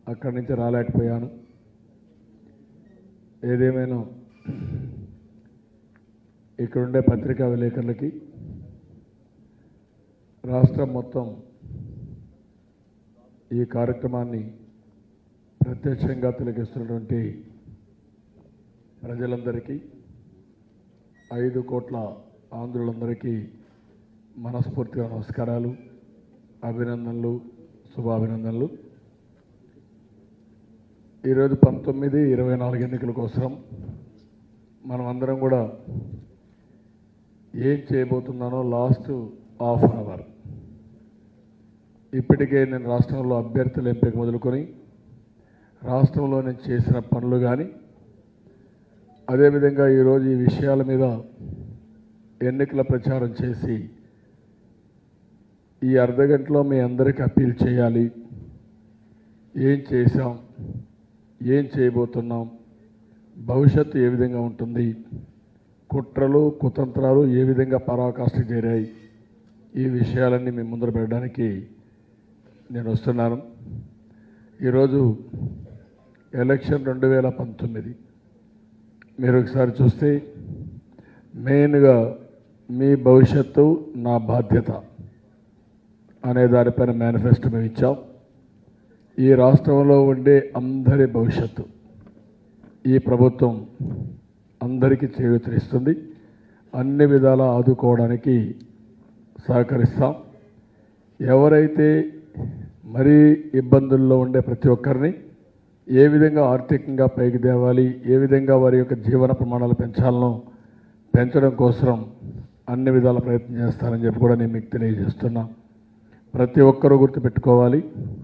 అక్కడి నుంచి రాలేకపోయాను ఏదేమైనా ఇక్కడుండే పత్రికా విలేకరులకి రాష్ట్రం మొత్తం ఈ కార్యక్రమాన్ని ప్రత్యక్షంగా తిలకిస్తున్నటువంటి ప్రజలందరికీ ఐదు కోట్ల ఆంధ్రులందరికీ మనస్ఫూర్తిగా నమస్కారాలు అభినందనలు శుభాభినందనలు ఈరోజు పంతొమ్మిది ఇరవై నాలుగు ఎన్నికల కోసం మనం అందరం కూడా ఏం చేయబోతున్నానో లాస్ట్ హాఫ్ అన్ అవర్ ఇప్పటికే నేను రాష్ట్రంలో అభ్యర్థుల ఎంపిక మొదలుకొని రాష్ట్రంలో నేను చేసిన పనులు కానీ అదేవిధంగా ఈరోజు ఈ విషయాల మీద ఎన్నికల ప్రచారం చేసి ఈ అర్ధ గంటలో మీ అందరికీ అప్పీల్ చేయాలి ఏం చేశాం ఏం చేయబోతున్నాం భవిష్యత్తు ఏ విధంగా ఉంటుంది కుట్రలు కుతంత్రాలు ఏ విధంగా పరాకాష్ఠ చేరాయి ఈ విషయాలన్నీ మీ ముందర పెట్టడానికి నేను వస్తున్నాను ఈరోజు ఎలక్షన్ రెండు వేల పంతొమ్మిది మీరు ఒకసారి చూస్తే మెయిన్గా మీ భవిష్యత్తు నా బాధ్యత అనే దానిపైన మేనిఫెస్టో మేము ఇచ్చాం ఈ రాష్ట్రంలో ఉండే అందరి భవిష్యత్తు ఈ ప్రభుత్వం అందరికీ చేయూతనిస్తుంది అన్ని విధాలా ఆదుకోవడానికి సహకరిస్తాం ఎవరైతే మరీ ఇబ్బందుల్లో ఉండే ప్రతి ఒక్కరిని ఏ విధంగా ఆర్థికంగా పైకి తేవాలి ఏ విధంగా వారి యొక్క జీవన ప్రమాణాలు పెంచాలనో పెంచడం కోసం అన్ని విధాల ప్రయత్నం చేస్తానని చెప్పి కూడా నేను మీకు తెలియజేస్తున్నా ప్రతి ఒక్కరూ గుర్తుపెట్టుకోవాలి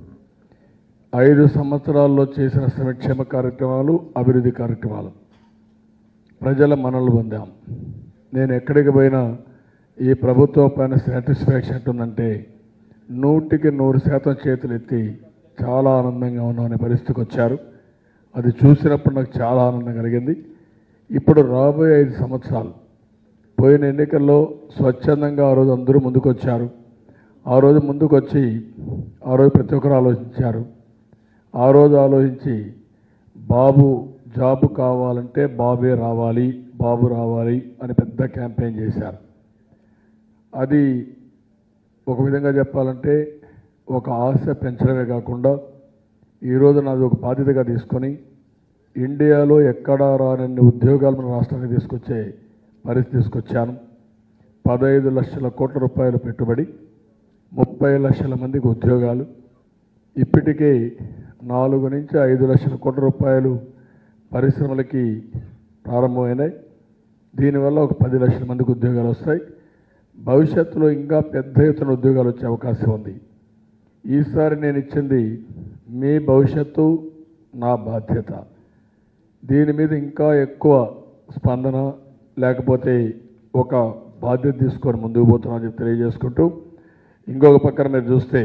ఐదు సంవత్సరాల్లో చేసిన సంక్షేమ కార్యక్రమాలు అభివృద్ధి కార్యక్రమాలు ప్రజల మనలు పొందాం నేను ఎక్కడికి పోయినా ఈ ప్రభుత్వం పైన సాటిస్ఫాక్షన్ ఉందంటే నూటికి నూరు శాతం చేతులు ఎత్తి చాలా ఆనందంగా ఉన్నాం అనే పరిస్థితికి వచ్చారు అది చూసినప్పుడు నాకు చాలా ఆనందం కలిగింది ఇప్పుడు రాబోయే ఐదు సంవత్సరాలు పోయిన ఎన్నికల్లో స్వచ్ఛందంగా ఆ రోజు అందరూ ముందుకు వచ్చారు ఆ రోజు ముందుకు వచ్చి ఆ రోజు ప్రతి ఒక్కరు ఆలోచించారు ఆ రోజు ఆలోచించి బాబు జాబు కావాలంటే బాబే రావాలి బాబు రావాలి అని పెద్ద క్యాంపెయిన్ చేశారు అది ఒక విధంగా చెప్పాలంటే ఒక ఆశ పెంచడమే కాకుండా ఈరోజు నాది ఒక బాధ్యతగా తీసుకొని ఇండియాలో ఎక్కడా రానన్ని ఉద్యోగాలు మన రాష్ట్రానికి తీసుకొచ్చే పరిస్థితి తీసుకొచ్చాను పదహైదు లక్షల కోట్ల రూపాయలు పెట్టుబడి ముప్పై లక్షల మందికి ఉద్యోగాలు ఇప్పటికే నాలుగు నుంచి ఐదు లక్షల కోట్ల రూపాయలు పరిశ్రమలకి ప్రారంభమైనాయి దీనివల్ల ఒక పది లక్షల మందికి ఉద్యోగాలు వస్తాయి భవిష్యత్తులో ఇంకా పెద్ద ఎత్తున ఉద్యోగాలు వచ్చే అవకాశం ఉంది ఈసారి నేను ఇచ్చింది మీ భవిష్యత్తు నా బాధ్యత దీని మీద ఇంకా ఎక్కువ స్పందన లేకపోతే ఒక బాధ్యత తీసుకొని ముందుకు పోతున్నామని చెప్పి తెలియజేసుకుంటూ ఇంకొక పక్కన మీరు చూస్తే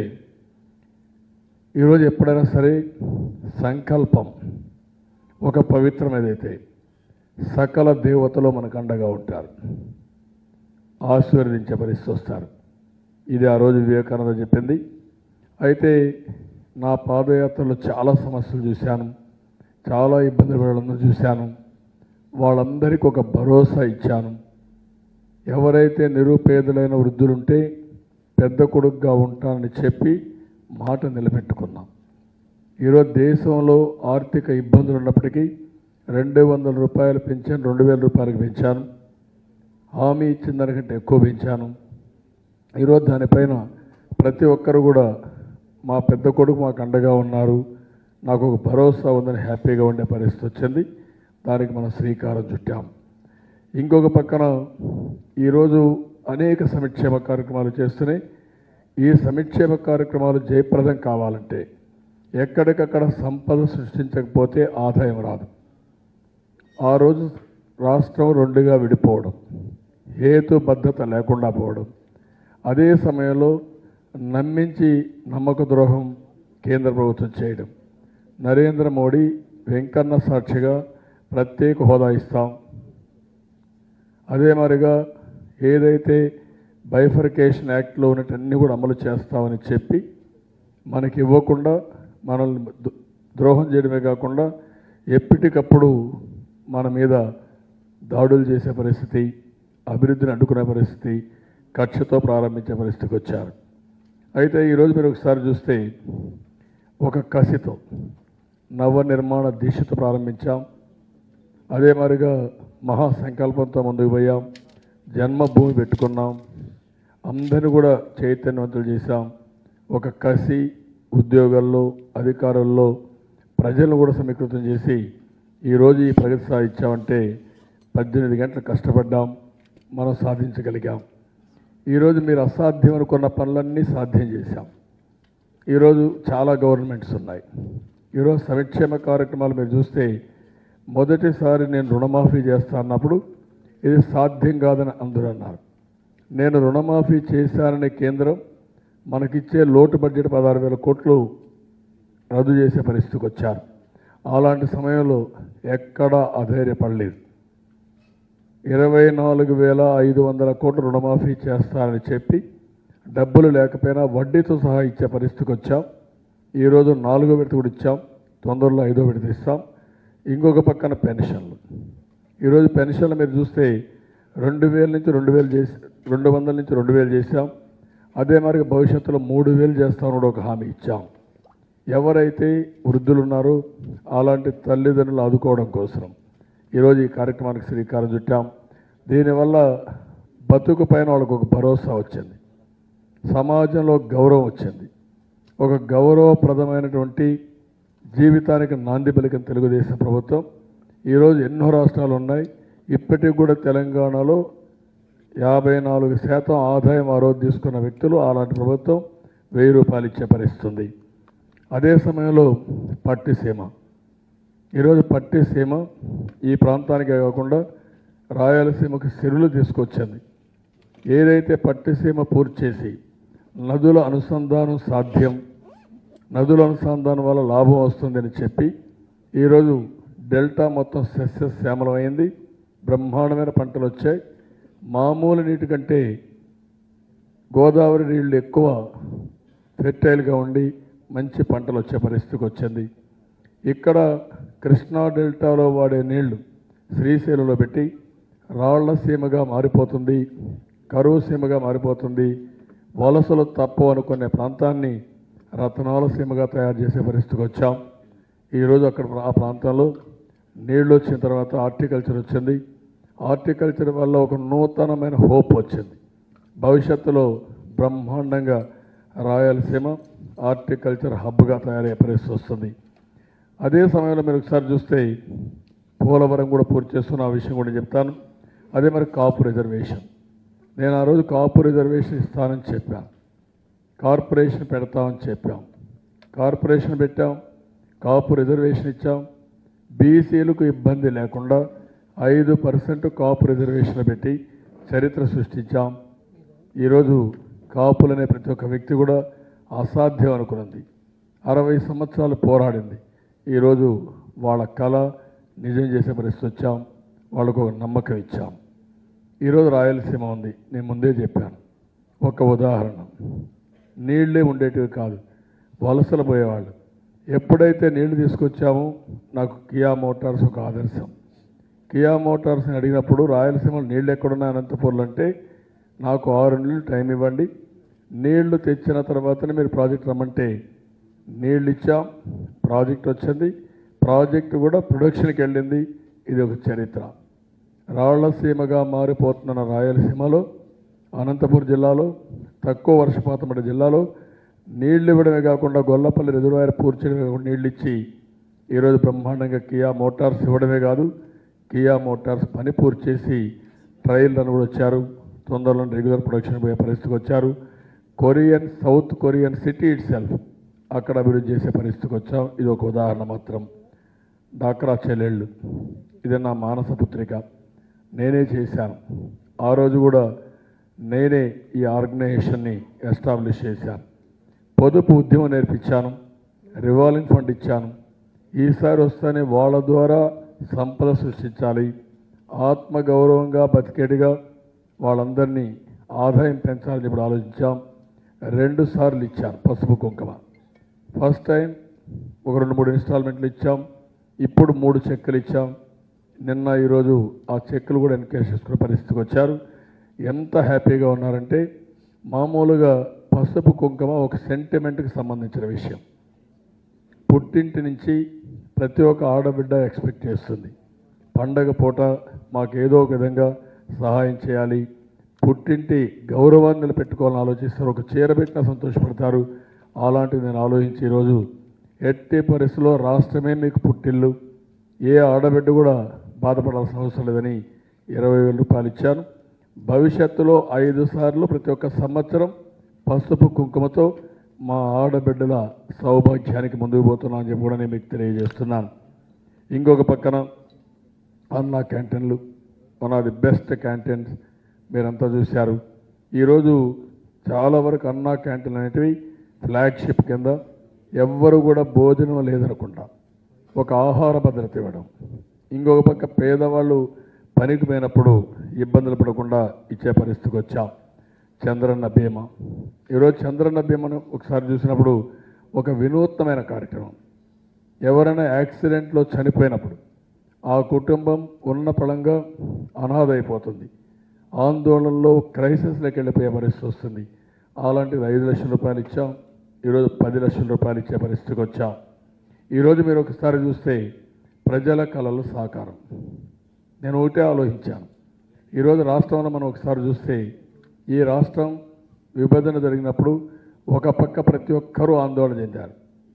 ఈరోజు ఎప్పుడైనా సరే సంకల్పం ఒక పవిత్రమైనదైతే సకల దేవతలు మనకు అండగా ఉంటారు ఆశీర్వదించే పరిస్థితి వస్తారు ఇది ఆ రోజు వివేకానంద చెప్పింది అయితే నా పాదయాత్రలో చాలా సమస్యలు చూశాను చాలా ఇబ్బంది పడడం చూశాను వాళ్ళందరికీ ఒక భరోసా ఇచ్చాను ఎవరైతే నిరుపేదలైన వృద్ధులుంటే పెద్ద కొడుకుగా ఉంటానని చెప్పి మాట నిలబెట్టుకున్నాం ఈరోజు దేశంలో ఆర్థిక ఇబ్బందులు ఉన్నప్పటికీ రెండు వందల రూపాయలు పెంచాను రెండు వేల రూపాయలకు పెంచాను హామీ ఇచ్చిన దానికంటే ఎక్కువ పెంచాను ఈరోజు దానిపైన ప్రతి ఒక్కరు కూడా మా పెద్ద కొడుకు మాకు అండగా ఉన్నారు నాకు ఒక భరోసా ఉందని హ్యాపీగా ఉండే పరిస్థితి వచ్చింది దానికి మనం శ్రీకారం చుట్టాం ఇంకొక పక్కన ఈరోజు అనేక సంక్షేమ కార్యక్రమాలు చేస్తున్నాయి ఈ సంక్షేమ కార్యక్రమాలు జయప్రదం కావాలంటే ఎక్కడికక్కడ సంపద సృష్టించకపోతే ఆదాయం రాదు ఆ రోజు రాష్ట్రం రెండుగా విడిపోవడం హేతుబద్ధత లేకుండా పోవడం అదే సమయంలో నమ్మించి నమ్మక ద్రోహం కేంద్ర ప్రభుత్వం చేయడం నరేంద్ర మోడీ వెంకన్న సాక్షిగా ప్రత్యేక హోదా ఇస్తాం అదే మరిగా ఏదైతే బైఫర్కేషన్ యాక్ట్లో ఉన్నటన్నీ కూడా అమలు చేస్తామని చెప్పి మనకి ఇవ్వకుండా మనల్ని దు- ద్రోహం చేయడమే కాకుండా ఎప్పటికప్పుడు మన మీద దాడులు చేసే పరిస్థితి అభివృద్ధిని అడ్డుకునే పరిస్థితి కక్షతో ప్రారంభించే పరిస్థితికి వచ్చారు అయితే ఈరోజు మీరు ఒకసారి చూస్తే ఒక కసితో నవ నిర్మాణ దీక్షతో ప్రారంభించాం అదే మాదిరిగా మహా సంకల్పంతో ముందుకు పోయాం జన్మభూమి పెట్టుకున్నాం అందరిని కూడా చైతన్యవంతులు చేశాం ఒక కసి ఉద్యోగాల్లో అధికారుల్లో ప్రజలను కూడా సమీకృతం చేసి ఈరోజు ఈ ప్రగతి సాధించామంటే పద్దెనిమిది గంటలు కష్టపడ్డాం మనం సాధించగలిగాం ఈరోజు మీరు అసాధ్యం అనుకున్న పనులన్నీ సాధ్యం చేశాం ఈరోజు చాలా గవర్నమెంట్స్ ఉన్నాయి ఈరోజు సంక్షేమ కార్యక్రమాలు మీరు చూస్తే మొదటిసారి నేను రుణమాఫీ చేస్తా అన్నప్పుడు ఇది సాధ్యం కాదని అందరూ అన్నారు నేను రుణమాఫీ చేశానని కేంద్రం మనకిచ్చే లోటు బడ్జెట్ పదహారు వేల కోట్లు రద్దు చేసే పరిస్థితికి వచ్చారు అలాంటి సమయంలో ఎక్కడా అధైర్యపడలేదు ఇరవై నాలుగు వేల ఐదు వందల కోట్లు రుణమాఫీ చేస్తానని చెప్పి డబ్బులు లేకపోయినా వడ్డీతో సహా ఇచ్చే పరిస్థితికి వచ్చాం ఈరోజు నాలుగో విడత కూడా ఇచ్చాం తొందరలో ఐదో విడత ఇస్తాం ఇంకొక పక్కన పెన్షన్లు ఈరోజు పెన్షన్లు మీరు చూస్తే రెండు వేల నుంచి రెండు వేలు చేసి రెండు వందల నుంచి రెండు వేలు చేశాం అదే మరి భవిష్యత్తులో మూడు వేలు చేస్తామని కూడా ఒక హామీ ఇచ్చాం ఎవరైతే వృద్ధులు ఉన్నారో అలాంటి తల్లిదండ్రులు ఆదుకోవడం కోసం ఈరోజు ఈ కార్యక్రమానికి శ్రీకారం చుట్టాం దీనివల్ల బతుకు పైన వాళ్ళకు ఒక భరోసా వచ్చింది సమాజంలో గౌరవం వచ్చింది ఒక గౌరవప్రదమైనటువంటి జీవితానికి నాంది పలికిన తెలుగుదేశం ప్రభుత్వం ఈరోజు ఎన్నో రాష్ట్రాలు ఉన్నాయి ఇప్పటికి కూడా తెలంగాణలో యాభై నాలుగు శాతం ఆదాయం ఆ రోజు తీసుకున్న వ్యక్తులు అలాంటి ప్రభుత్వం వెయ్యి రూపాయలు ఇచ్చే పరిస్థితి ఉంది అదే సమయంలో పట్టిసీమ ఈరోజు పట్టిసీమ ఈ ప్రాంతానికే కాకుండా రాయలసీమకు సిరులు తీసుకొచ్చింది ఏదైతే పట్టిసీమ పూర్తి చేసి నదుల అనుసంధానం సాధ్యం నదుల అనుసంధానం వల్ల లాభం వస్తుందని చెప్పి ఈరోజు డెల్టా మొత్తం సస్యశ్యామలమైంది బ్రహ్మాండమైన పంటలు వచ్చాయి మామూలు నీటి కంటే గోదావరి నీళ్ళు ఎక్కువ ఫెర్టైల్గా ఉండి మంచి పంటలు వచ్చే పరిస్థితికి వచ్చింది ఇక్కడ కృష్ణా డెల్టాలో వాడే నీళ్లు శ్రీశైలంలో పెట్టి రాళ్ల సీమగా మారిపోతుంది కరువు సీమగా మారిపోతుంది వలసలు తప్పు అనుకునే ప్రాంతాన్ని రత్నాల సీమగా తయారు చేసే పరిస్థితికి వచ్చాం ఈరోజు అక్కడ ఆ ప్రాంతంలో నీళ్ళు వచ్చిన తర్వాత హార్టికల్చర్ వచ్చింది హార్టికల్చర్ వల్ల ఒక నూతనమైన హోప్ వచ్చింది భవిష్యత్తులో బ్రహ్మాండంగా రాయలసీమ హార్టికల్చర్ హబ్గా తయారయ్యే పరిస్థితి వస్తుంది అదే సమయంలో మీరు ఒకసారి చూస్తే పోలవరం కూడా పూర్తి చేస్తున్న ఆ విషయం కూడా చెప్తాను అదే మరి కాపు రిజర్వేషన్ నేను ఆ రోజు కాపు రిజర్వేషన్ ఇస్తానని చెప్పాను కార్పొరేషన్ పెడతామని చెప్పాం కార్పొరేషన్ పెట్టాం కాపు రిజర్వేషన్ ఇచ్చాం బీసీలకు ఇబ్బంది లేకుండా ఐదు పర్సెంట్ కాపు రిజర్వేషన్ పెట్టి చరిత్ర సృష్టించాం ఈరోజు కాపులనే ప్రతి ఒక్క వ్యక్తి కూడా అసాధ్యం అనుకున్నది అరవై సంవత్సరాలు పోరాడింది ఈరోజు వాళ్ళ కళ నిజం చేసే పరిస్థితి వచ్చాం వాళ్ళకు ఒక నమ్మకం ఇచ్చాం ఈరోజు రాయలసీమ ఉంది నేను ముందే చెప్పాను ఒక ఉదాహరణ నీళ్ళే ఉండేటివి కాదు వలసలు పోయేవాళ్ళు ఎప్పుడైతే నీళ్లు తీసుకొచ్చామో నాకు కియా మోటార్స్ ఒక ఆదర్శం కియా మోటార్స్ని అడిగినప్పుడు రాయలసీమలో నీళ్ళు ఎక్కడున్నాయి అనంతపూర్లు అంటే నాకు ఆరు నెలలు టైం ఇవ్వండి నీళ్లు తెచ్చిన తర్వాతనే మీరు ప్రాజెక్ట్ రమ్మంటే నీళ్ళు ఇచ్చాం ప్రాజెక్ట్ వచ్చింది ప్రాజెక్ట్ కూడా ప్రొడక్షన్కి వెళ్ళింది ఇది ఒక చరిత్ర రాళ్లసీమగా మారిపోతున్న రాయలసీమలో అనంతపురం జిల్లాలో తక్కువ వర్షపాతం పడే జిల్లాలో నీళ్లు ఇవ్వడమే కాకుండా గొల్లపల్లి రిజర్వాయర్ పూర్తి చేయడమే కాకుండా నీళ్ళు ఇచ్చి ఈరోజు బ్రహ్మాండంగా కియా మోటార్స్ ఇవ్వడమే కాదు కియా మోటార్స్ పని పూర్తి చేసి ట్రయల్ రన్ కూడా వచ్చారు తొందరలో రెగ్యులర్ ప్రొడక్షన్ పోయే పరిస్థితికి వచ్చారు Korean south Korean city itself అక్కడ అభివృద్ధి చేసే పరిస్థితికి వచ్చాం ఇది ఒక ఉదాహరణ మాత్రం డాక్రా చెల్లెళ్ళు ఇది నా మానస పుత్రిక నేనే చేశాను ఆ రోజు కూడా నేనే ఈ ఆర్గనైజేషన్ని ఎస్టాబ్లిష్ చేశాను పొదుపు ఉద్యమం నేర్పించాను రివాల్వింగ్ ఫండ్ ఇచ్చాను ఈసారి వస్తేనే వాళ్ళ ద్వారా సంపద సృష్టించాలి ఆత్మగౌరవంగా బతికేటిగా వాళ్ళందరినీ ఆదాయం పెంచాలని ఇప్పుడు ఆలోచించాం రెండు సార్లు ఇచ్చాను పసుపు కుంకుమ ఫస్ట్ టైం ఒక రెండు మూడు ఇన్స్టాల్మెంట్లు ఇచ్చాం ఇప్పుడు మూడు చెక్కులు ఇచ్చాం నిన్న ఈరోజు ఆ చెక్కులు కూడా ఎన్కేష్ చేసుకునే పరిస్థితికి వచ్చారు ఎంత హ్యాపీగా ఉన్నారంటే మామూలుగా పసుపు కుంకుమ ఒక సెంటిమెంట్కి సంబంధించిన విషయం పుట్టింటి నుంచి ప్రతి ఒక్క ఆడబిడ్డ ఎక్స్పెక్ట్ చేస్తుంది పండగ పూట మాకు ఏదో ఒక విధంగా సహాయం చేయాలి పుట్టింటి గౌరవాన్ని నిలబెట్టుకోవాలని ఆలోచిస్తారు ఒక చీర పెట్టినా సంతోషపడతారు అలాంటిది నేను ఆలోచించి ఈరోజు ఎట్టి పరిస్థితిలో రాష్ట్రమే మీకు పుట్టిల్లు ఏ ఆడబిడ్డ కూడా బాధపడాల్సిన అవసరం లేదని ఇరవై వేల రూపాయలు ఇచ్చాను భవిష్యత్తులో ఐదు సార్లు ప్రతి ఒక్క సంవత్సరం పసుపు కుంకుమతో మా ఆడబిడ్డల సౌభాగ్యానికి ముందుకు పోతున్నాను అని చెప్పి కూడా నేను మీకు తెలియజేస్తున్నాను ఇంకొక పక్కన అన్నా క్యాంటీన్లు one of the best canteens మీరంతా చూశారు ఈరోజు చాలా వరకు అన్నా క్యాంటీన్లు అనేటివి ఫ్లాగ్షిప్ కింద ఎవ్వరు కూడా భోజనం లేదనకుండా ఒక ఆహార భద్రత ఇవ్వడం ఇంకొక పక్క పేదవాళ్ళు పనికి పోయినప్పుడు ఇబ్బందులు పడకుండా ఇచ్చే పరిస్థితికి వచ్చాం చంద్రన్న బీమా ఈరోజు చంద్రన్న బీమాను ఒకసారి చూసినప్పుడు ఒక వినూత్నమైన కార్యక్రమం ఎవరైనా యాక్సిడెంట్లో చనిపోయినప్పుడు ఆ కుటుంబం ఉన్న పళంగా అనాథ అయిపోతుంది ఆందోళనలో క్రైసిస్లోకి వెళ్ళిపోయే పరిస్థితి వస్తుంది అలాంటిది ఐదు లక్షల రూపాయలు ఇచ్చాం ఈరోజు పది లక్షల రూపాయలు ఇచ్చే పరిస్థితికి వచ్చాం ఈరోజు మీరు ఒకసారి చూస్తే ప్రజల కళలు సాకారం నేను ఒకటే ఆలోచించాను ఈరోజు రాష్ట్రంలో మనం ఒకసారి చూస్తే ఈ రాష్ట్రం విభజన జరిగినప్పుడు ఒక పక్క ప్రతి ఒక్కరూ ఆందోళన చెందారు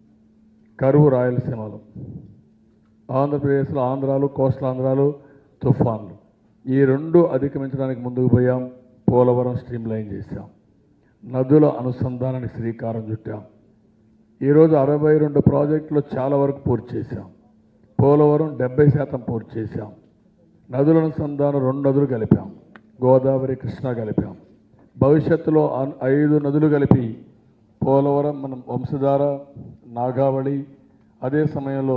కరువు రాయలసీమలో ఆంధ్రప్రదేశ్లో ఆంధ్రాలు కోస్టల్ ఆంధ్రాలు తుఫాన్లు ఈ రెండు అధిగమించడానికి ముందుకు పోయాం పోలవరం స్ట్రీమ్ లైన్ చేశాం నదుల అనుసంధానానికి శ్రీకారం చుట్టాం ఈరోజు అరవై రెండు ప్రాజెక్టులు చాలా వరకు పూర్తి చేశాం పోలవరం డెబ్బై శాతం పూర్తి చేశాం నదుల అనుసంధానం రెండు నదులు కలిపాం గోదావరి కృష్ణ కలిపాం భవిష్యత్తులో అన్- ఐదు నదులు కలిపి పోలవరం మనం వంశధార నాగావళి అదే సమయంలో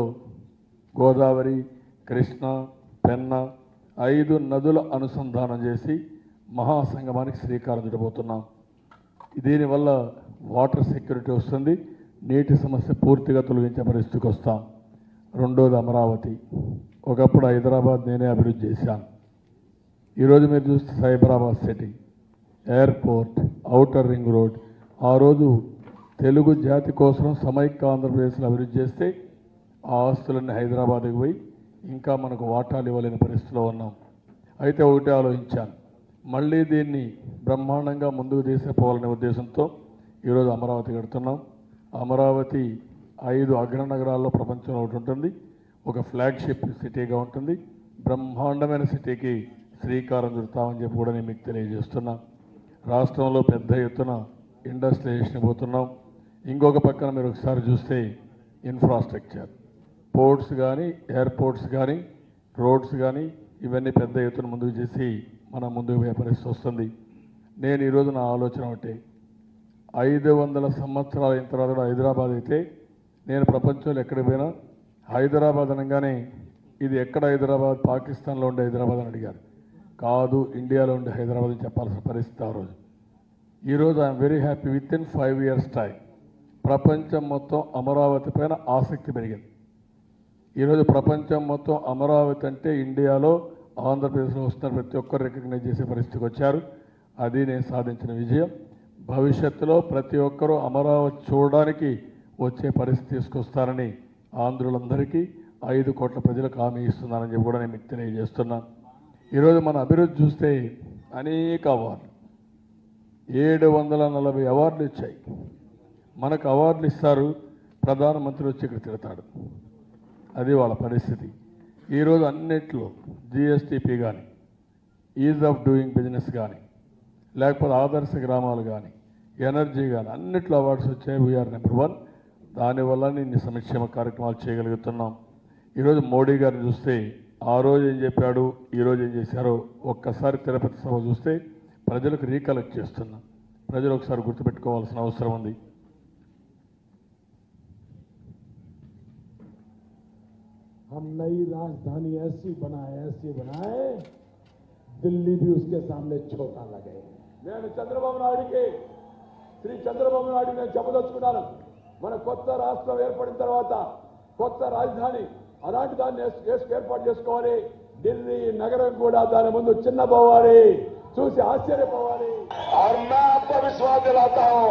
గోదావరి కృష్ణ పెన్న ఐదు నదుల అనుసంధానం చేసి మహాసంగమానికి శ్రీకారం చుట్టబోతున్నాం దీనివల్ల వాటర్ సెక్యూరిటీ వస్తుంది నీటి సమస్య పూర్తిగా తొలగించే పరిస్థితికి వస్తాం రెండోది అమరావతి ఒకప్పుడు హైదరాబాద్ నేనే అభివృద్ధి చేశాను ఈరోజు మీరు చూస్తే Cyberabad city airport outer ring road ఆ రోజు తెలుగు జాతి కోసం సమైక్య ఆంధ్రప్రదేశ్లో అభివృద్ధి చేస్తే ఆ ఆస్తులన్నీ హైదరాబాద్కి పోయి ఇంకా మనకు వాటాలు ఇవ్వలేని పరిస్థితిలో ఉన్నాం అయితే ఒకటే ఆలోచించాను మళ్ళీ దీన్ని బ్రహ్మాండంగా ముందుకు తీసుకుపోవాలనే ఉద్దేశంతో ఈరోజు అమరావతి కడుతున్నాం అమరావతి ఐదు అగ్రనగరాల్లో ప్రపంచంలో ఒకటి ఉంటుంది ఒక ఫ్లాగ్షిప్ సిటీగా ఉంటుంది బ్రహ్మాండమైన సిటీకి శ్రీకారం చుడతామని చెప్పి కూడా నేను మీకు తెలియజేస్తున్నా రాష్ట్రంలో పెద్ద ఎత్తున ఇండస్ట్రియలైజేషన్ పోతున్నాం ఇంకొక పక్కన మీరు ఒకసారి చూస్తే ఇన్ఫ్రాస్ట్రక్చర్ పోర్ట్స్ కానీ ఎయిర్పోర్ట్స్ కానీ రోడ్స్ కానీ ఇవన్నీ పెద్ద ఎత్తున ముందుకు చేసి మనం ముందుకు పోయే పరిస్థితి వస్తుంది నేను ఈరోజు నా ఆలోచన ఒకటి ఐదు వందల సంవత్సరాల అయిన తర్వాత కూడా హైదరాబాద్ అయితే నేను ప్రపంచంలో ఎక్కడికి పోయినా హైదరాబాద్ అనగానే ఇది ఎక్కడ హైదరాబాద్ పాకిస్తాన్లో ఉండే హైదరాబాద్ అని అడిగారు కాదు ఇండియాలో ఉండే హైదరాబాద్ అని చెప్పాల్సిన పరిస్థితి ఆ రోజు ఈరోజు I'm very happy with in five years time ప్రపంచం మొత్తం అమరావతి పైన ఆసక్తి పెరిగింది ఈరోజు ప్రపంచం మొత్తం అమరావతి అంటే ఇండియాలో ఆంధ్రప్రదేశ్లో వస్తున్న ప్రతి ఒక్కరు రికగ్నైజ్ చేసే పరిస్థితికి వచ్చారు అది నేను సాధించిన విజయం భవిష్యత్తులో ప్రతి ఒక్కరూ అమరావతి చూడడానికి వచ్చే పరిస్థితి తీసుకొస్తారని ఆంధ్రులందరికీ ఐదు కోట్ల ప్రజలకు హామీ ఇస్తున్నానని చెప్పి కూడా నేను మీకు తెలియజేస్తున్నాను ఈరోజు మన అభివృద్ధి చూస్తే అనేక అవార్డులు ఏడు వందల నలభై అవార్డులు ఇచ్చాయి మనకు అవార్డులు ఇస్తారు ప్రధానమంత్రి వచ్చి ఇక్కడ తిడతాడు అది వాళ్ళ పరిస్థితి ఈరోజు అన్నిట్లో జిఎస్టిపి కానీ ఈజ్ ఆఫ్ డూయింగ్ బిజినెస్ కానీ లేకపోతే ఆదర్శ గ్రామాలు కానీ ఎనర్జీ కానీ అన్నిట్లో అవార్డ్స్ వచ్చాయి వీఆర్ నెంబర్ వన్ దానివల్ల ఇన్ని సంక్షేమ కార్యక్రమాలు చేయగలుగుతున్నాం ఈరోజు మోడీ గారిని చూస్తే ఆ రోజు ఏం చెప్పాడు ఈ రోజు ఏం చేశారో ఒక్కసారి తిరుపతి సభ చూస్తే ప్రజలకు రీకలెక్ట్ చేస్తున్నాం ప్రజలు ఒకసారి గుర్తుపెట్టుకోవాల్సిన అవసరం ఉంది हम नई राजधानी ऐसी बनाए ऐसी बनाए दिल्ली भी उसके सामने छोटा लगे నేను చంద్రబాబు నాయుడికి శ్రీ చంద్రబాబు నాయుడు నేను చెప్పదలుచుకున్నాను మన కొత్త రాష్ట్రం ఏర్పడిన తర్వాత కొత్త రాజధాని అలాంటి దాన్ని ఏస్- ఏస్- ఏర్పాటు చేసుకోవాలి ఢిల్లీ నగరం కూడా దాని ముందు చిన్నపోవాలి చూసి ఆశ్చర్యపోవాలి और मैं आपको विश्वास दिलाता हूं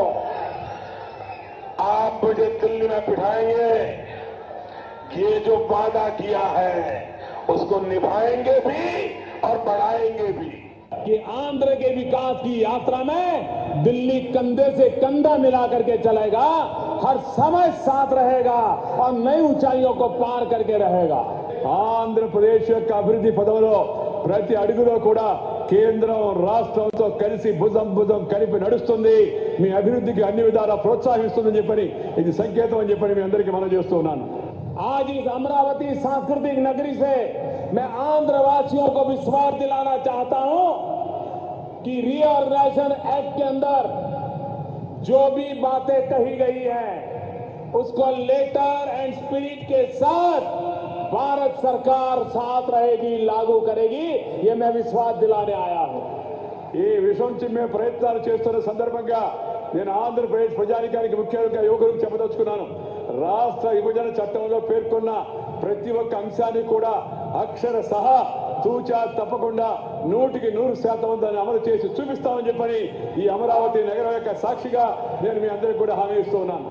आप मुझे दिल्ली में बिठाएंगे ये जो वादा किया है उसको निभाएंगे भी और बढ़ाएंगे भी कि आंध्र के विकास की यात्रा में दिल्ली कंधे से कंधा मिला करके चलेगा हर समय साथ रहेगा और नई ऊंचाइयों को पार करके रहेगा ఆంధ్రప్రదేశ్ యొక్క అభివృద్ధి పదంలో ప్రతి అడుగులో కూడా కేంద్రం రాష్ట్రంతో కలిసి భుజం భుజం కలిపి నడుస్తుంది మీ అభివృద్ధికి అన్ని విధాలా ప్రోత్సహిస్తుందని చెప్పని ఇది సంకేతం అని చెప్పని మీ అందరికీ మనం చేస్తూ ఉన్నాను आज इस अमरावती सांस्कृतिक नगरी से मैं आंध्र वासियों को विश्वास दिलाना चाहता हूं कि रिऑर्गनाइजेशन एक्ट के अंदर जो भी बातें कही गई है उसको लेटर एंड स्पिरिट के साथ भारत सरकार साथ रहेगी लागू करेगी ये मैं विश्वास दिलाने आया हूं ఈ విషయం నుంచి మేము ప్రయత్నాలు చేస్తున్న సందర్భంగా నేను ఆంధ్రప్రదేశ్ ప్రజానికానికి ముఖ్యంగా యువకులకు చెప్పదలుచుకున్నాను రాష్ట్ర విభజన చట్టంలో పేర్కొన్న ప్రతి ఒక్క అంశాన్ని కూడా అక్షర సహా తూచా తప్పకుండా నూటికి నూరు శాతం దాన్ని అమలు చేసి చూపిస్తామని చెప్పని ఈ అమరావతి నగరం యొక్క సాక్షిగా నేను మీ అందరికీ కూడా హామీ ఇస్తూ ఉన్నాను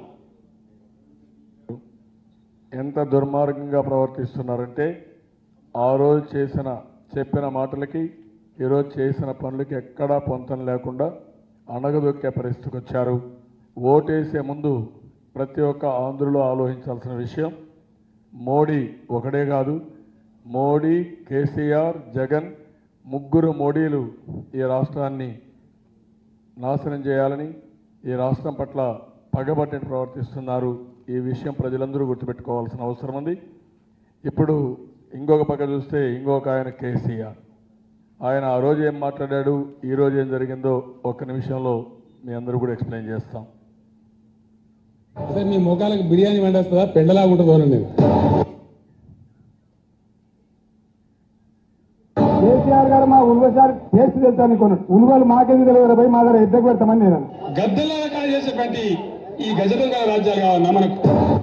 ఎంత దుర్మార్గంగా ప్రవర్తిస్తున్నారంటే ఆ రోజు చేసిన చెప్పిన మాటలకి ఈరోజు చేసిన పనులకి ఎక్కడా పొంతం లేకుండా అణగదొక్కే పరిస్థితికి వచ్చారు ఓటేసే ముందు ప్రతి ఒక్క ఆంధ్రులో ఆలోచించాల్సిన విషయం మోడీ ఒకడే కాదు మోడీ కేసీఆర్ జగన్ ముగ్గురు మోడీలు ఈ రాష్ట్రాన్ని నాశనం చేయాలని ఈ రాష్ట్రం పట్ల పగబట్టినట్టు ప్రవర్తిస్తున్నారు ఈ విషయం ప్రజలందరూ గుర్తుపెట్టుకోవాల్సిన అవసరం ఉంది ఇప్పుడు ఇంకొక పక్క చూస్తే ఇంకొక ఆయన కేసీఆర్ ఆయన ఆ రోజు ఏం మాట్లాడాడు ఈ రోజు ఏం జరిగిందో ఒక్క నిమిషంలో మీ అందరూ కూడా ఎక్స్ప్లెయిన్ చేస్తాం అదే మీ ముఖాలకు బిర్యానీ వండేస్తుందా పెండలా ఉంటుంది వాళ్ళని కేసీఆర్ గారు మా ఉల్వల్ సార్ టేస్ట్ తెలుతాను కొన్నాడు ఉల్వల్ మాకెందుకు తెలియదు పోయి మా దగ్గర ఎద్దకు పెడతామని నేను అన్నా. గద్దెలాగా కాల్ చేసేటువంటి ఈ గజదొంగ రాజ్యాలు కావాలన్నా మనకు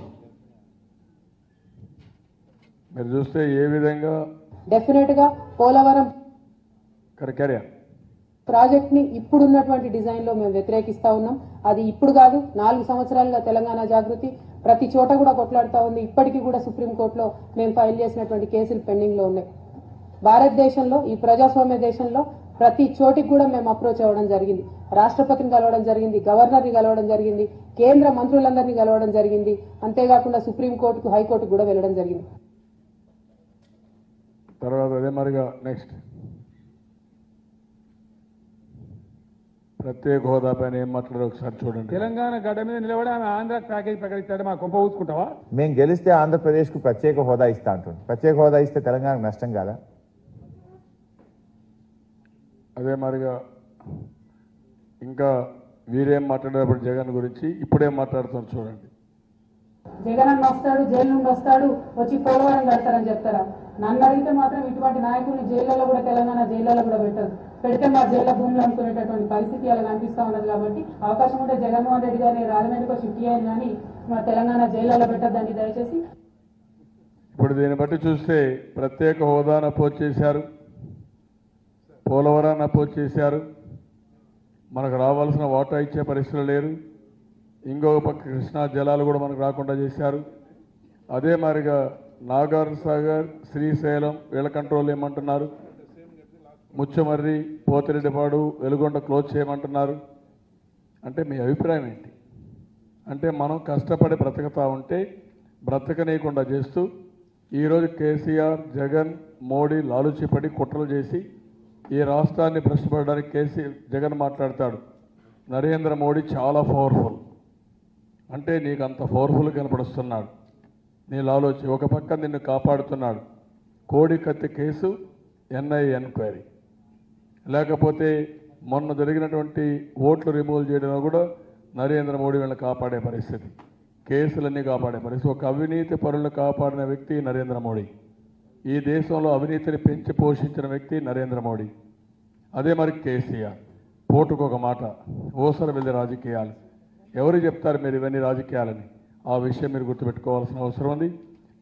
మీరు చూస్తే ఏ విధంగా డెఫినెట్ గా పోలవరం కరకర్య ప్రాజెక్ట్ ని ఇప్పుడున్నటువంటి డిజైన్ లో మేము వ్యతిరేకిస్తా ఉన్నాం అది ఇప్పుడు కాదు నాలుగు సంవత్సరాలుగా తెలంగాణ జాగృతి ప్రతి చోట కూడా కొట్లాడుతా ఉంది ఇప్పటికీ కూడా సుప్రీంకోర్టులో మేము ఫైల్ చేసినటువంటి కేసులు పెండింగ్ లో ఉన్నాయి భారతదేశంలో ఈ ప్రజాస్వామ్య దేశంలో ప్రతి చోటికి కూడా మేము అప్రోచ్ అవ్వడం జరిగింది రాష్ట్రపతిని కలవడం జరిగింది గవర్నర్ని కలవడం జరిగింది కేంద్ర మంత్రులందరినీ కలవడం జరిగింది అంతేకాకుండా సుప్రీంకోర్టుకు హైకోర్టుకు కూడా వెళ్ళడం జరిగింది తర్వాత అదే మరిగా నెక్స్ట్ ప్రత్యేక హోదా పైన ఏం మాట్లాడారో ఒకసారి చూడండి తెలంగాణ గడ్డ మీద నిలబడి ఆమె ఆంధ్ర ప్యాకేజ్ ప్రకటిస్తాడు మా కొంప ఊసుకుంటావా మేము గెలిస్తే ఆంధ్రప్రదేశ్కు ప్రత్యేక హోదా ఇస్తా అంటుంది ప్రత్యేక హోదా ఇస్తే తెలంగాణకు నష్టం కాదా అదే మరిగా ఇంకా వీరేం మాట్లాడేటప్పుడు జగన్ గురించి ఇప్పుడేం మాట్లాడుతున్నారు చూడండి జగన్ అన్న వస్తాడు జైలు నుండి వస్తాడు వచ్చి పోలవరం కడతారని చెప్తారా నన్ను అడిగితే మాత్రం ఇటువంటి నాయకుల్ని జైళ్ళలో కూడా తెలంగాణ జైళ్ళలో కూడా పెట్టదు పెడితే మా జైళ్ళ భూములు అనుకునేటటువంటి పరిస్థితి అలా కనిపిస్తా ఉన్నది కాబట్టి అవకాశం ఉంటే జగన్మోహన్ రెడ్డి గారిని రాజమండ్రికి షిఫ్ట్ చేయాలి కానీ మా తెలంగాణ జైళ్ళలో పెట్టద్దండి దయచేసి ఇప్పుడు దీన్ని బట్టి చూస్తే ప్రత్యేక హోదాను అపోజ్ చేశారు పోలవరాన్ని అపోజ్ చేశారు మనకు రావాల్సిన వాటా ఇచ్చే పరిస్థితులు లేరు ఇంకొక పక్క కృష్ణా జలాలు కూడా మనకు రాకుండా చేశారు అదే మాదిరిగా నాగార్ సాగర్ శ్రీశైలం వీళ్ళ కంట్రోల్ ఏమంటున్నారు ముచ్చమర్రి పోతిరెడ్డిపాడు వెలుగొండ క్లోజ్ చేయమంటున్నారు అంటే మీ అభిప్రాయం ఏంటి అంటే మనం కష్టపడి బ్రతకతా ఉంటే బ్రతకనీయకుండా చేస్తూ ఈరోజు కేసీఆర్ జగన్ మోడీ లాలుచిపడి కుట్రలు చేసి ఈ రాష్ట్రాన్ని భ్రష్టపడడానికి కేసీ జగన్ మాట్లాడతాడు నరేంద్ర మోడీ చాలా పవర్ఫుల్ అంటే నీకు అంత పవర్ఫుల్ కనపడుస్తున్నాడు నీ లాలోచి ఒక పక్క నిన్ను కాపాడుతున్నాడు కోడి కత్తి కేసు ఎన్ఐ ఎంక్వైరీ లేకపోతే మొన్న జరిగినటువంటి ఓట్లు రిమూవ్ చేయడంలో కూడా నరేంద్ర మోడీ వీళ్ళని కాపాడే పరిస్థితి కేసులన్నీ కాపాడే పరిస్థితి ఒక అవినీతి పరులను కాపాడిన వ్యక్తి నరేంద్ర మోడీ ఈ దేశంలో అవినీతిని పెంచి పోషించిన వ్యక్తి నరేంద్ర మోడీ అదే మరి కేసీఆర్ పోటుకు ఒక మాట ఓసర వెళ్ళి రాజకీయాలు ఎవరు చెప్తారు మీరు ఇవన్నీ రాజకీయాలని ఆ విషయం మీరు గుర్తుపెట్టుకోవాల్సిన అవసరం ఉంది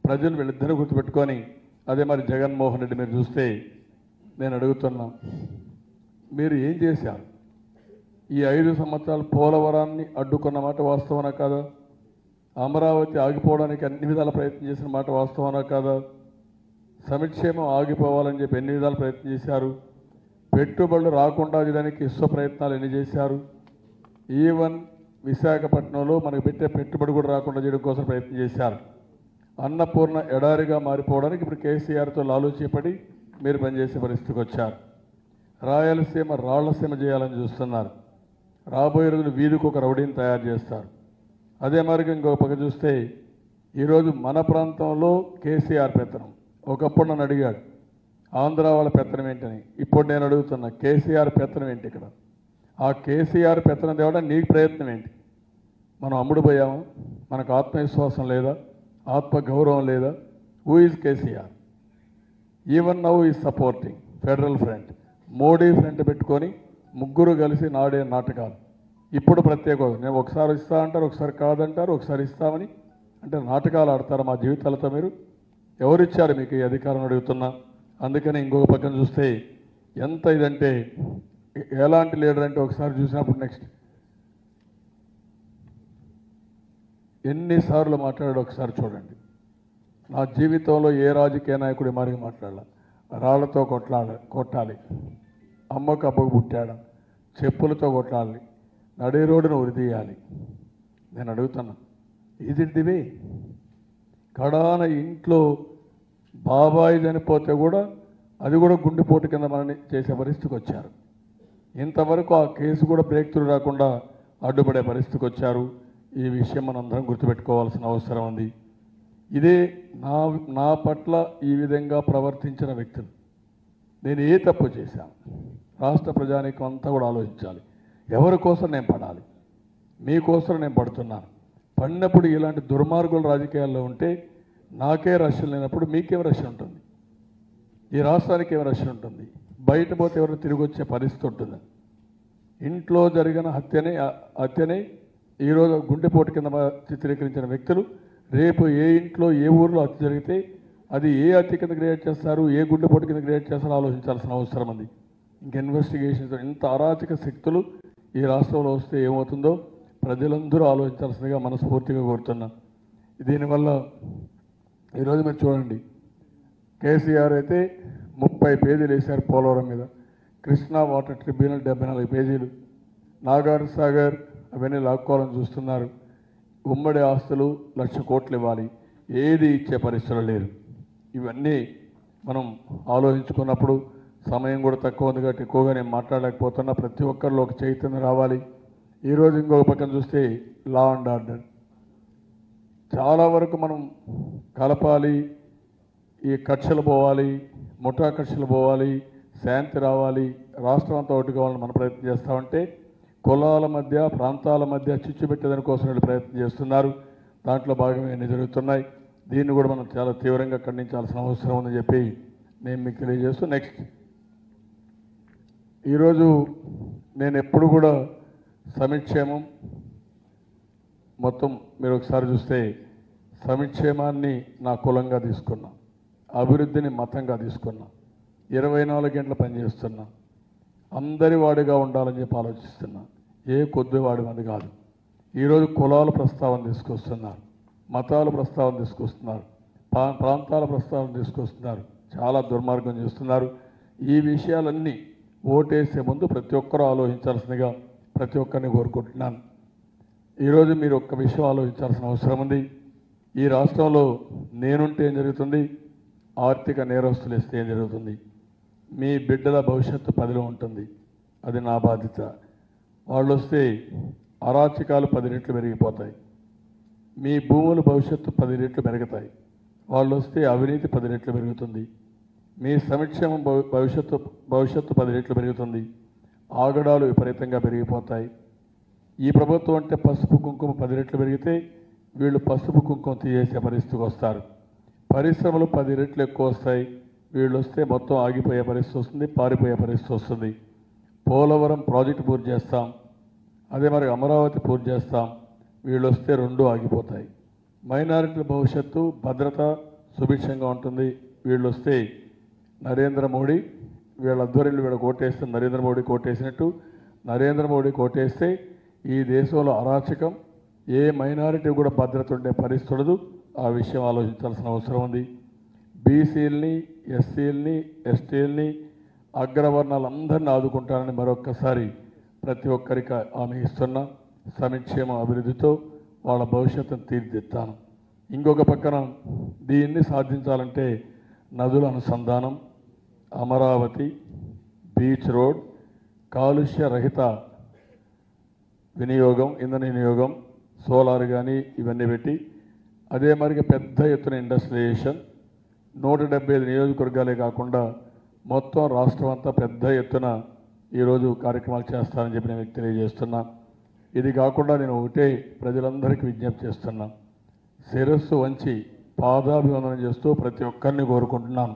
ప్రజలు వీళ్ళిద్దరూ గుర్తుపెట్టుకొని అదే మరి జగన్మోహన్ రెడ్డి మీరు చూస్తే నేను అడుగుతున్నా మీరు ఏం చేశారు ఈ ఐదు సంవత్సరాలు పోలవరాన్ని అడ్డుకున్న మాట వాస్తవనా కాదా అమరావతి ఆగిపోవడానికి అన్ని విధాల ప్రయత్నం చేసిన మాట వాస్తవనా కాదా సంక్షేమం ఆగిపోవాలని చెప్పి ఎన్ని విధాలు ప్రయత్నం చేశారు పెట్టుబడులు రాకుండా చేయడానికి ఇష్ట ప్రయత్నాలు ఎన్ని చేశారు ఈవెన్ విశాఖపట్నంలో మనకు పెట్టే పెట్టుబడి కూడా రాకుండా చేయడం కోసం ప్రయత్నం చేశారు అన్నపూర్ణ ఎడారిగా మారిపోవడానికి ఇప్పుడు కేసీఆర్తో లాలూచిపడి మీరు పనిచేసే పరిస్థితికి వచ్చారు రాయలసీమ రాళ్లసీమ చేయాలని చూస్తున్నారు రాబోయే రోజులు వీధికి ఒక రౌడీని తయారు చేస్తారు అదే మరి ఇంకొక పక్క చూస్తే ఈరోజు మన ప్రాంతంలో కేసీఆర్ పెత్తనం ఒకప్పుడు నన్ను అడిగాడు ఆంధ్ర వాళ్ళ పెత్తనం ఏంటని ఇప్పుడు నేను అడుగుతున్నా కేసీఆర్ పెత్తనం ఏంటి ఇక్కడ ఆ కేసీఆర్ పెత్తనం తేవడం నీ ప్రయత్నం ఏంటి మనం అమ్ముడు పోయామా మనకు ఆత్మవిశ్వాసం లేదా ఆత్మ గౌరవం లేదా who is KCR even now is supporting federal front Modi front పెట్టుకొని ముగ్గురు కలిసి నాడే నాటకాలు ఇప్పుడు ప్రత్యేక హోదా. నేను ఒకసారి ఇస్తా అంటారు ఒకసారి కాదంటారు ఒకసారి ఇస్తామని అంటే నాటకాలు ఆడతారు మా జీవితాలతో మీరు ఎవరిచ్చారు మీకు ఈ అధికారం అడుగుతున్నా అందుకని ఇంకొక పక్కన చూస్తే ఎంత ఇదంటే ఎ- ఎలాంటి లీడర్ అంటే ఒకసారి చూసినప్పుడు నెక్స్ట్ ఎన్నిసార్లు మాట్లాడాడు ఒకసారి చూడండి నా జీవితంలో ఏ రాజకీయ నాయకుడి మారిగి మాట్లాడాల రాళ్లతో కొట్లాడ కొట్టాలి అమ్మకు అబ్బకు పుట్టాడు చెప్పులతో కొట్టాలి నడి రోడ్డును ఉరిదీయాలి నేను అడుగుతున్నా ఇది దివే కడాన ఇంట్లో బాబాయి చనిపోతే కూడా అది కూడా గుండెపోటు కింద మనని చేసే పరిస్థితికి వచ్చారు ఇంతవరకు ఆ కేసు కూడా బ్రేక్ త్రూ రాకుండా అడ్డుపడే పరిస్థితికి వచ్చారు ఈ విషయం మనందరం గుర్తుపెట్టుకోవాల్సిన అవసరం ఉంది ఇదే నా నా పట్ల ఈ విధంగా ప్రవర్తించిన వ్యక్తులు నేను ఏ తప్పు చేశాను రాష్ట్ర ప్రజానీకం అంతా కూడా ఆలోచించాలి ఎవరి కోసం నేను పడాలి మీకోసం నేను పడుతున్నాను పడినప్పుడు ఇలాంటి దుర్మార్గుల రాజకీయాల్లో ఉంటే నాకే రష్యం లేనప్పుడు మీకేం రష్యం ఉంటుంది ఈ రాష్ట్రానికి ఏం రష్యం ఉంటుంది బయట పోతే ఎవరైనా తిరిగి వచ్చే పరిస్థితి ఉంటుంది ఇంట్లో జరిగిన హత్యనే ఆ హత్యనే ఈరోజు గుండెపోటు కింద మ- చిత్రీకరించిన వ్యక్తులు రేపు ఏ ఇంట్లో ఏ ఊర్లో హత్య జరిగితే అది ఏ హత్య కింద క్రియేట్ చేస్తారు ఏ గుండెపోటు కింద క్రియేట్ చేస్తారో ఆలోచించాల్సిన అవసరం ఉంది ఇంక ఇన్వెస్టిగేషన్స్ ఇంత అరాచక శక్తులు ఈ రాష్ట్రంలో వస్తే ఏమవుతుందో ప్రజలందరూ ఆలోచించాల్సిందిగా మనస్ఫూర్తిగా కోరుతున్నా దీనివల్ల ఈరోజు మీరు చూడండి కేసీఆర్ అయితే ముప్పై పేజీలు వేశారు పోలవరం మీద కృష్ణా వాటర్ ట్రిబ్యునల్ డెబ్బై నాలుగు పేజీలు నాగార్ సాగర్ అవన్నీ లాక్కోవాలని చూస్తున్నారు ఉమ్మడి ఆస్తులు లక్ష కోట్లు ఇవ్వాలి ఏది ఇచ్చే పరిస్థితులు లేరు ఇవన్నీ మనం ఆలోచించుకున్నప్పుడు సమయం కూడా తక్కువ ఉంది కాబట్టి ఎక్కువగా నేను మాట్లాడలేకపోతున్నా ప్రతి ఒక్కరిలో ఒక చైతన్యం రావాలి ఈరోజు ఇంకొక పక్కన చూస్తే లా అండ్ ఆర్డర్ చాలా వరకు మనం కలపాలి ఈ కక్షలు పోవాలి ముఠా కక్షలు పోవాలి శాంతి రావాలి రాష్ట్రం అంతా ఒకటి కావాలని మనం ప్రయత్నం చేస్తామంటే కులాల మధ్య ప్రాంతాల మధ్య చిచ్చు పెట్టేదాని కోసం వీళ్ళు ప్రయత్నం చేస్తున్నారు దాంట్లో భాగమే అన్ని జరుగుతున్నాయి దీన్ని కూడా మనం చాలా తీవ్రంగా ఖండించాల్సిన అవసరం ఉందని చెప్పి నేను మీకు తెలియజేస్తూ నెక్స్ట్ ఈరోజు నేను ఎప్పుడు కూడా సమిక్షేమం మొత్తం మీరు ఒకసారి చూస్తే సమిక్షేమాన్ని నా కులంగా తీసుకున్నా అభివృద్ధిని మతంగా తీసుకున్నా ఇరవై నాలుగు గంటలు పనిచేస్తున్నా అందరి వాడిగా ఉండాలని చెప్పి ఆలోచిస్తున్నా ఏ కొద్ది వాడి మంది కాదు ఈరోజు కులాల ప్రస్తావన తీసుకొస్తున్నారు మతాల ప్రస్తావన తీసుకొస్తున్నారు ప్రా- ప్రాంతాల ప్రస్తావన తీసుకొస్తున్నారు చాలా దుర్మార్గం చేస్తున్నారు ఈ విషయాలన్నీ ఓటేసే ముందు ప్రతి ఒక్కరూ ఆలోచించాల్సిందిగా ప్రతి ఒక్కరిని కోరుకుంటున్నాను ఈరోజు మీరు ఒక్క విషయం ఆలోచించాల్సిన అవసరం ఉంది ఈ రాష్ట్రంలో నేనుంటే ఏం జరుగుతుంది ఆర్థిక నేరస్తులు ఇస్తే ఏం జరుగుతుంది మీ బిడ్డల భవిష్యత్తు పదిలో ఉంటుంది అది నా బాధ్యత వాళ్ళు వస్తే అరాచకాలు పది రెట్లు పెరిగిపోతాయి మీ భూముల భవిష్యత్తు పది రెట్లు పెరుగుతాయి వాళ్ళు వస్తే అవినీతి పది రెట్లు పెరుగుతుంది మీ సంక్షేమం భవి- భవిష్యత్తు భవిష్యత్తు పది రెట్లు పెరుగుతుంది ఆగడాలు విపరీతంగా పెరిగిపోతాయి ఈ ప్రభుత్వం అంటే పసుపు కుంకుమ పది రెట్లు పెరిగితే వీళ్ళు పసుపు కుంకుమ తీసేసే పరిస్థితికి వస్తారు పరిశ్రమలు పది రెట్లు ఎక్కువ వస్తాయి వీళ్ళు వస్తే మొత్తం ఆగిపోయే పరిస్థితి వస్తుంది పారిపోయే పరిస్థితి వస్తుంది పోలవరం ప్రాజెక్టు పూర్తి చేస్తాం అదే మరి అమరావతి పూర్తి చేస్తాం వీళ్ళు వస్తే రెండు ఆగిపోతాయి మైనారిటీల భవిష్యత్తు భద్రత సుభిక్షంగా ఉంటుంది వీళ్ళు వస్తే నరేంద్ర మోడీ వీళ్ళ ఆధ్వర్యంలో వీళ్ళ కోటేస్తే నరేంద్ర మోడీ కోటేసినట్టు నరేంద్ర మోడీ కోటేస్తే ఈ దేశంలో అరాచకం ఏ మైనారిటీ కూడా భద్రత ఉండే పరిస్థితి ఉండదు ఆ విషయం ఆలోచించాల్సిన అవసరం ఉంది బీసీలని ఎస్సీలని ఎస్టీలని అగ్రవర్ణాలందరినీ ఆదుకుంటానని మరొక్కసారి ప్రతి ఒక్కరికి ఆమె ఇస్తున్న సంక్షేమ అభివృద్ధితో వాళ్ళ భవిష్యత్తును తీర్చిదిద్దాను ఇంకొక పక్కన దీన్ని సాధించాలంటే నదుల అనుసంధానం అమరావతి బీచ్ రోడ్ కాలుష్య రహిత వినియోగం ఇంధన వినియోగం సోలార్ కానీ ఇవన్నీ పెట్టి అదే మరిగా పెద్ద ఎత్తున ఇండస్ట్రియలైజేషన్ నూట డెబ్బై ఐదు నియోజకవర్గాలే కాకుండా మొత్తం రాష్ట్రం అంతా పెద్ద ఎత్తున ఈరోజు కార్యక్రమాలు చేస్తానని చెప్పి నేను మీకు తెలియజేస్తున్నా ఇది కాకుండా నేను ఒకటే ప్రజలందరికీ విజ్ఞప్తి చేస్తున్నా శిరస్సు వంచి పాదాభివందనం చేస్తూ ప్రతి ఒక్కరిని కోరుకుంటున్నాను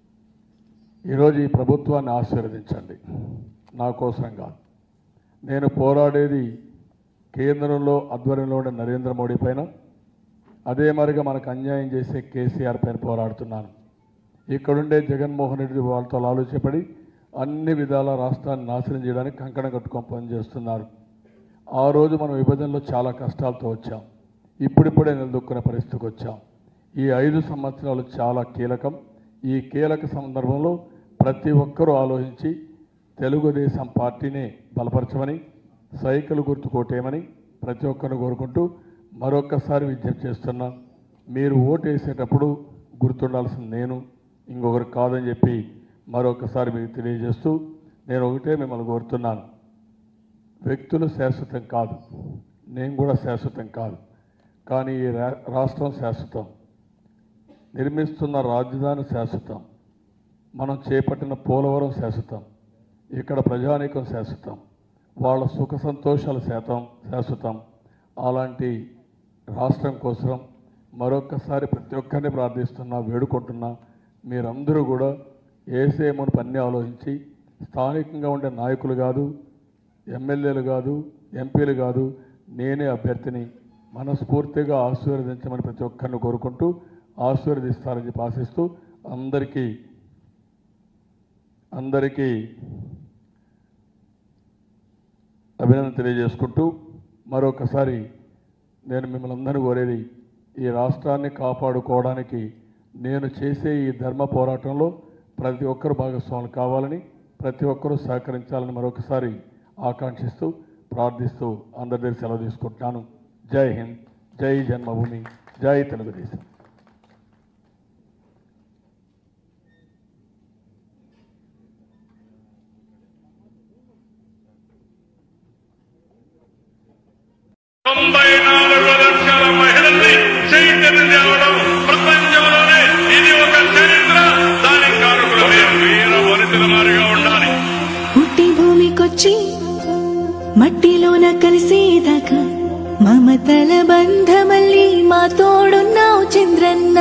ఈరోజు ఈ ప్రభుత్వాన్ని ఆశీర్వదించండి నా కోసం కాదు నేను పోరాడేది కేంద్రంలో ఆధ్వర్యంలో ఉండే నరేంద్ర మోడీ పైన అదే మరిగా మనకు అన్యాయం చేసే కేసీఆర్ పైన పోరాడుతున్నాను ఇక్కడుండే జగన్మోహన్ రెడ్డి వాళ్ళతో ఆలోచపడి అన్ని విధాల రాష్ట్రాన్ని నాశనం చేయడానికి కంకణం కట్టుకొని పనిచేస్తున్నారు ఆ రోజు మనం విభజనలో చాలా కష్టాలతో వచ్చాం ఇప్పుడిప్పుడే నిలదొక్కునే పరిస్థితికి వచ్చాం ఈ ఐదు సంవత్సరాలు చాలా కీలకం ఈ కీలక సందర్భంలో ప్రతి ఒక్కరూ ఆలోచించి తెలుగుదేశం పార్టీని బలపరచమని సైకిల్ గుర్తు కొట్టేయమని ప్రతి ఒక్కరిని కోరుకుంటూ మరొక్కసారి విజ్ఞప్తి చేస్తున్నా మీరు ఓటు వేసేటప్పుడు గుర్తుండాల్సింది నేను ఇంకొకరు కాదని చెప్పి మరొకసారి మీకు తెలియజేస్తూ నేను ఒకటే మిమ్మల్ని కోరుతున్నాను వ్యక్తులు శాశ్వతం కాదు నేను కూడా శాశ్వతం కాదు కానీ ఈ రా- రాష్ట్రం శాశ్వతం నిర్మిస్తున్న రాజధాని శాశ్వతం మనం చేపట్టిన పోలవరం శాశ్వతం ఇక్కడ ప్రజానీకం శాశ్వతం వాళ్ళ సుఖ సంతోషాలు శాతం శాశ్వతం అలాంటి రాష్ట్రం కోసం మరొక్కసారి ప్రతి ఒక్కరిని ప్రార్థిస్తున్నా వేడుకుంటున్నా మీరందరూ కూడా ఏసేమని పని ఆలోచించి స్థానికంగా ఉండే నాయకులు కాదు ఎమ్మెల్యేలు కాదు ఎంపీలు కాదు నేనే అభ్యర్థిని మనస్ఫూర్తిగా ఆశీర్వదించమని ప్రతి ఒక్కరిని కోరుకుంటూ ఆశీర్వదిస్తారని చెప్పి ఆశిస్తూ అందరికీ అందరికీ అభినందన తెలియజేసుకుంటూ మరొకసారి నేను మిమ్మల్ని అందరినీ కోరేది ఈ రాష్ట్రాన్ని కాపాడుకోవడానికి నేను చేసే ఈ ధర్మ పోరాటంలో ప్రతి ఒక్కరు భాగస్వాములు కావాలని ప్రతి ఒక్కరూ సహకరించాలని మరొకసారి ఆకాంక్షిస్తూ ప్రార్థిస్తూ అందరి దగ్గర సెలవు తీసుకుంటున్నాను జై హింద్ జై జన్మభూమి జై తెలుగుదేశం తొంభై నాలుగు లక్షల మహిళల్ని చైతన్యం తేవడం ప్రపంచంలోనే ఇది ఒక చరిత్ర దానికి కారకులు మీరు వీర వనితల మారిగా ఉండాలి పుట్టి భూమికొచ్చి మట్టిలోన కలిసేదాకా మమతల బంధమల్లి మా తోడున్నావు చంద్రన్న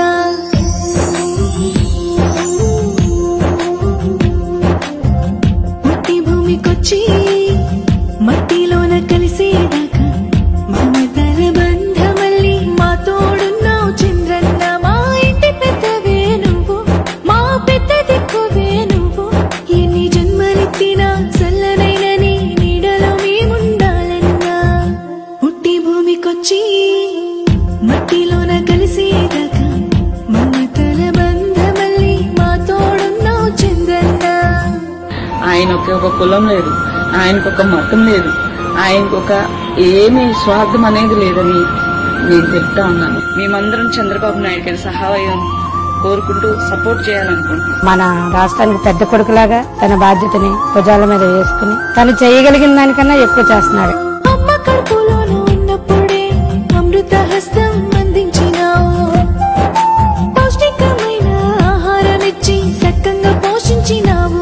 పుట్టి భూమికొచ్చి మట్టిలోన కలిసేదాకా మమతల బంధమల్లి మా తోడున్నావు చంద్రన్న మా ఇంటి పెద్దవే నువ్వు మా పెద్ద దిక్కువే నువ్వు ఎన్ని జన్మలెత్తినా చల్లనైన నీ నీడలో మేముండాలన్నా పుట్టి భూమికొచ్చి మట్టిలోన కలిసేదాకా మమతల బంధమల్లి మా తోడున్నావు చంద్రన్న ఆయనకి ఒక కులం లేదు ఆయనకు ఒక మతం లేదు ఆయనకు ఒక ఏమి స్వార్థం అనేది లేదని నేను చెప్తా ఉన్నాను మేమందరం చంద్రబాబు నాయుడు గారి సహాయం కోరుకుంటూ సపోర్ట్ చేయాలనుకుంటున్నాం మన రాష్ట్రానికి పెద్ద కొడుకులాగా తన బాధ్యతని భుజాల మీద వేసుకుని తను చేయగలిగిన దానికన్నా ఎక్కువ చేస్తున్నాడు అమ్మ కడుపులోన ఉన్నప్పుడే అమృత హస్తం అందించినావు పౌష్టికమైన ఆహారం ఇచ్చి సక్కంగా పోషించినావు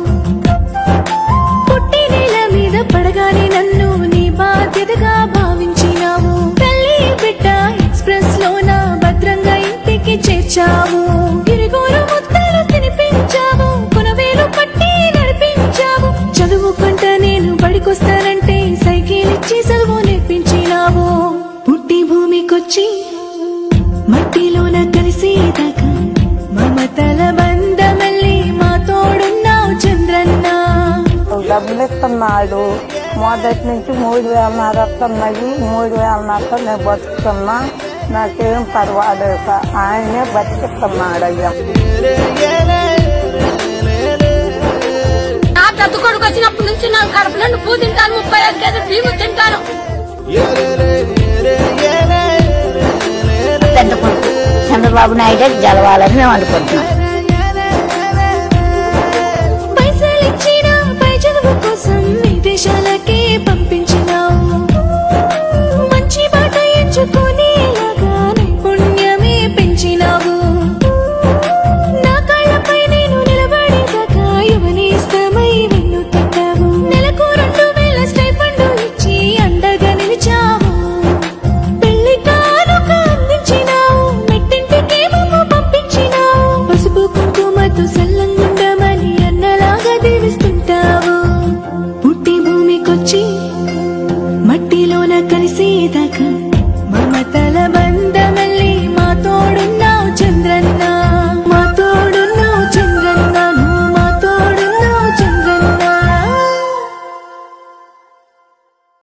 పుట్టి నేల మీద పడగానే నన్ను నీ బాధ్యతగా భావించినావు తల్లి బిడ్డ ఎక్స్ప్రెస్ లోన భద్రంగా ఇంటికి చేర్చావు గిరిగోరు ముద్దలు తినిపించావు కొనవేలు పట్టి నడిపించావు చదువుకుంట నేను బడికొస్తానంటే సైకిల్ ఇచ్చి చదువు నేర్పించినావు పుట్టి భూమికొచ్చి మట్టిలోన కలిసేదాకా డబ్బులు ఇస్తున్నాడు మొదటి నుంచి మూడు వేలన్నర వస్తున్నాయి మూడు వేలన్నర నేను బతుకుతున్నా నాకేం పర్వాలేదు సార్ ఆయనే బతికిస్తున్నాడు అయ్యా నా పెద్ద కొడుకు వచ్చినప్పటి నుంచి నా కడుపులో నువ్వు తింటాను ముప్పై ఐదు కేజీ బీము తింటాను పెద్ద కొడుకు చంద్రబాబు నాయుడు గెలవాలని మేము అనుకుంటున్నాం పైసలిచ్చిన పై చదువు కోసం విదేశాలకే పంపించినావు మంచి బాట ఎంచుకునేలాగా నైపుణ్యమే పెంచినావు నా కాళ్ళపై నేను నిలబడేదాకా యువనేస్తమై వెన్ను తట్టావు నెలకు రెండు వేల స్టైఫండు ఇచ్చి అండగా నిలిచావు పెళ్లి కానుక అందించినావు మెట్టింటికి మమ్మ పంపించినావు పసుపు కుంకుమతో సల్లంగుండమని అన్నలాగా దీవిస్తుంటావు పుట్టి భూమికొచ్చి మట్టిలోన కలిసేదాకా మమతల